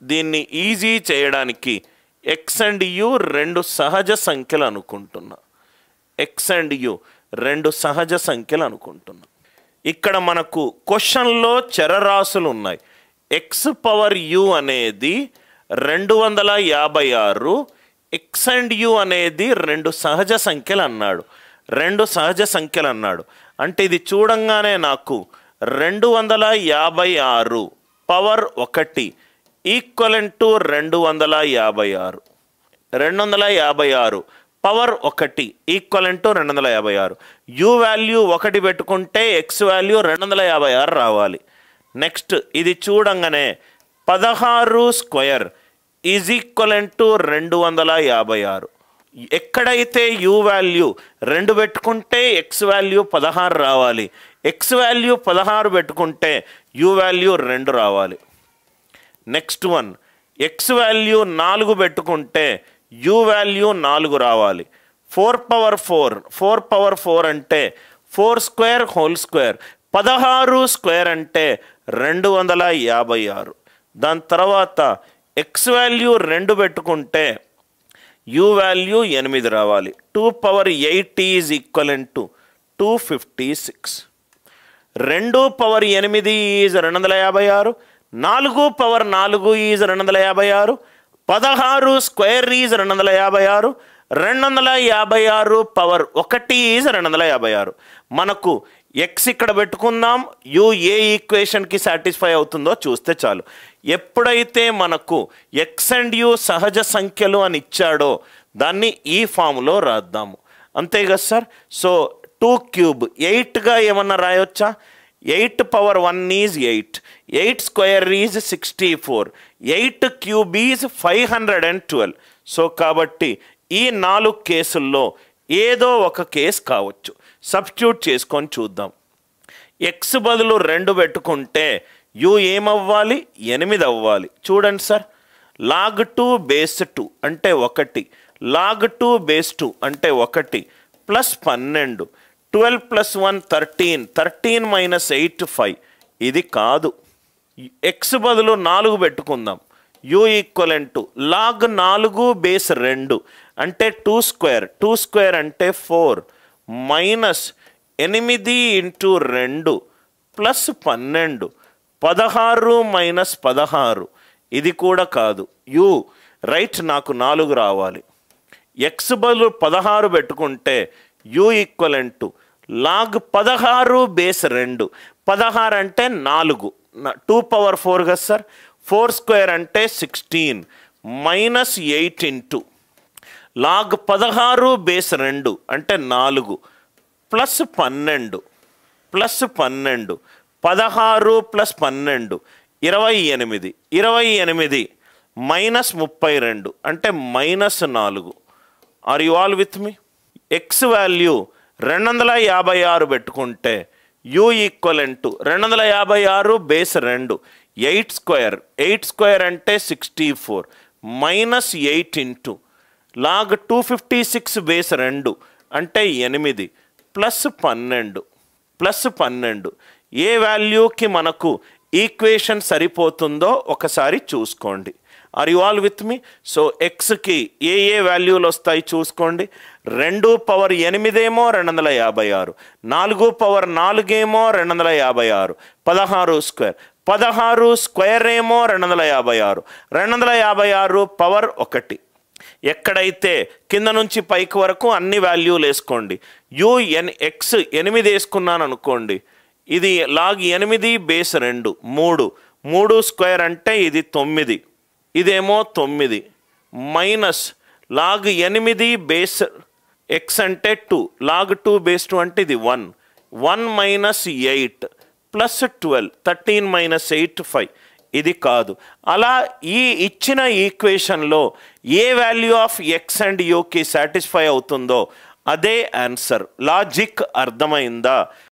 దీన్ని ఈజీ చేయడానికి X and you రెండు సహజ సంఖ్యలు అనుకుంటున్నా ఎక్స్ అండ్ యు రెండు సహజ సంఖ్యలు అనుకుంటున్నా ఇక్కడ మనకు క్వశ్చన్లో చరరాశులు ఉన్నాయి ఎక్స్ పవర్ యు అనేది రెండు వందల యాభై ఆరు ఎక్స్ అండ్ యు అనేది రెండు సహజ సంఖ్యలు అన్నాడు రెండు సహజ సంఖ్యలు అన్నాడు అంటే ఇది చూడంగానే నాకు రెండు వందల యాభై ఆరు పవర్ ఒకటి ఈక్వలెంట్ టు రెండు వందల యాభై ఆరు రెండు వందల యాభై ఆరు పవర్ ఒకటి ఈక్వలెంట్ టు రెండు వందల యాభై ఆరు యు వాల్యూ ఒకటి పెట్టుకుంటే ఎక్స్ వాల్యూ రెండు వందల యాభై ఆరు రావాలి నెక్స్ట్ ఇది చూడంగానే పదహారు స్క్వేర్ ఈజ్ ఈక్వలెంట్ టు రెండు వందల యాభై ఆరు ఎక్కడైతే యు వాల్యూ రెండు పెట్టుకుంటే ఎక్స్ వాల్యూ పదహారు రావాలి ఎక్స్ వాల్యూ పదహారు పెట్టుకుంటే యు వాల్యూ రెండు రావాలి నెక్స్ట్ వన్ ఎక్స్ వాల్యూ నాలుగు పెట్టుకుంటే యు వాల్యూ నాలుగు రావాలి four power four four power four అంటే ఫోర్ స్క్వేర్ హోల్ స్క్వేర్ పదహారు స్క్వేర్ అంటే రెండు వందల యాభై ఆరు దాని తర్వాత ఎక్స్ వాల్యూ రెండు పెట్టుకుంటే యు వాల్యూ ఎనిమిది రావాలి two power eight is equivalent to two fifty six రెండు పవర్ ఎనిమిది ఈజ్ రెండు వందల యాభై ఆరు నాలుగు పవర్ నాలుగు ఈజ్ రెండు వందల యాభై ఆరు పదహారు స్క్వేర్ ఈజ్ రెండు వందల యాభై ఆరు రెండు వందల యాభై ఆరు పవర్ ఒకటి ఈజ్ రెండు వందల యాభై ఆరు మనకు ఎక్స్ ఇక్కడ పెట్టుకుందాం యు ఏ ఈక్వేషన్కి సాటిస్ఫై అవుతుందో చూస్తే చాలు ఎప్పుడైతే మనకు ఎక్స్ అండ్ యు సహజ సంఖ్యలు అని ఇచ్చాడో దాన్ని ఈ ఫామ్లో రాద్దాము అంతే కదా సార్ సో టూ క్యూబ్ ఎయిట్గా ఏమన్నా రాయొచ్చా eight power one is eight eight square is sixty four eight cube is five hundred and twelve so కాబట్టి ఈ నాలుగు కేసుల్లో ఏదో ఒక కేసు కావచ్చు సబ్స్టిట్యూట్ చేసుకొని చూద్దాం ఎక్స్ బదులు రెండు పెట్టుకుంటే యు ఏమవ్వాలి ఎనిమిది అవ్వాలి చూడండి sir log two base two అంటే ఒకటి లాగ్ టూ బేస్ టూ అంటే ఒకటి ప్లస్ పన్నెండు twelve plus one thirteen thirteen minus eight five ఇది కాదు ఎక్స్ బదులు నాలుగు పెట్టుకుందాం యు ఈక్వలెంట్ లాగ్ నాలుగు బేస్ రెండు అంటే టూ స్క్వేర్ టూ స్క్వేర్ అంటే ఫోర్ మైనస్ ఎనిమిది ఇంటూ రెండు ప్లస్ పన్నెండు పదహారు మైనస్ పదహారు ఇది కూడా కాదు యు రైట్ నాకు నాలుగు రావాలి ఎక్స్ బదులు పదహారు పెట్టుకుంటే యు ఈక్వలెంట్ లాగ్ పదహారు బేస్ రెండు పదహారు అంటే నాలుగు టూ పవర్ ఫోర్ కదా సార్ ఫోర్ స్క్వేర్ అంటే sixteen minus eight into log పదహారు బేస్ రెండు అంటే నాలుగు ప్లస్ పన్నెండు ప్లస్ పన్నెండు పదహారు ప్లస్ పన్నెండు ఇరవై ఎనిమిది ఇరవై ఎనిమిది మైనస్ ముప్పై రెండు అంటే మైనస్ నాలుగు are you all with me X value రెండు వందల యాభై ఆరు పెట్టుకుంటే యూ ఈక్వలెంట్ రెండు వందల యాభై ఆరు బేస్ రెండు ఎయిట్ స్క్వేర్ ఎయిట్ స్క్వేర్ అంటే sixty four minus eight into log two fifty six base రెండు అంటే ఎనిమిది ప్లస్ పన్నెండు ప్లస్ పన్నెండు ఏ వాల్యూకి మనకు ఈక్వేషన్ సరిపోతుందో ఒకసారి చూసుకోండి are you all with me so ఎక్స్కి ఏ ఏ వాల్యూలు వస్తాయి చూసుకోండి రెండు పవర్ ఎనిమిదేమో రెండు వందల యాభై ఆరు నాలుగు పవర్ నాలుగేమో రెండు వందల యాభై ఆరు పదహారు స్క్వేర్ పదహారు స్క్వేర్ ఏమో రెండు వందల యాభై ఆరు రెండు వందల యాభై ఆరు పవర్ ఒకటి ఎక్కడైతే కింద నుంచి పైకి వరకు అన్ని వాల్యూలు వేసుకోండి యు ఎన్ ఎక్స్ ఎనిమిది వేసుకున్నాను అనుకోండి ఇది లాగ్ ఎనిమిది బేస్ రెండు మూడు మూడు స్క్వేర్ అంటే ఇది తొమ్మిది ఇదేమో తొమ్మిది మైనస్ లాగ్ ఎనిమిది బేస్ ఎక్స్ అంటే two log two base two అంటే ఇది one one minus eight plus twelve thirteen minus eight five ఇది కాదు అలా ఈ ఇచ్చిన ఈక్వేషన్లో ఏ వాల్యూ ఆఫ్ ఎక్స్ అండ్ యూకి సాటిస్ఫై అవుతుందో అదే ఆన్సర్ లాజిక్ అర్థమైందా